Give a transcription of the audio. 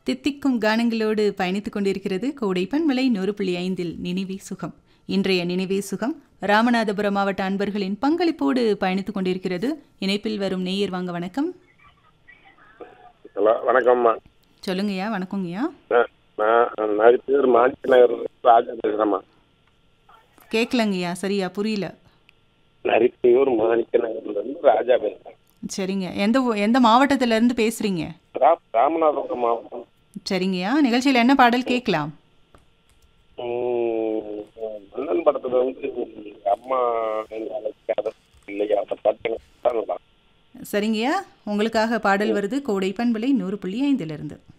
தித்திக்கும் கானங்களோடு பயணித்துக் கொண்டிருக்கிறது கோடை பண்பலை நூறு புள்ளி ஐந்தில் நினைவே சுகம் இன்றைய நினைவே சுகம் ராமநாதபுரம் மாவட்ட அன்பர்களின் பங்களிப்போடு பயணித்துக் கொண்டிருக்கிறது இணைப்பில் வரும் நேயர் வாங்க வணக்கம் ஹலோ வணக்கம்மா சொல்லுங்கய்யா வணக்கங்கய்யா நான் நான் நான் பேர் மாணிக்க நகர் ராஜா பேசுகிறேம்மா கேட்கலங்கய்யா சரியா புரியல நரிப்பையூர் மாணிக்க நகர்லேருந்து ராஜா பேசுகிறேன் சரிங்க எந்த ஊ- எந்த மாவட்டத்துல இருந்து பேசுறீங்க ரா ராமநாதபுரம் மாவட்டம் சரிங்கய்யா நிகழ்ச்சியில் என்ன பாடல் கேட்கலாம் உம், மன்னன் படத்தில் வந்து அம்மா என்று அழைக்காத இல்லையா அந்த பாட்டு எனக்கு தான் நல்லா சரிங்கய்யா உங்களுக்காக பாடல் வருது கோடை பண்பலை நூறு புள்ளி ஐந்திலிருந்து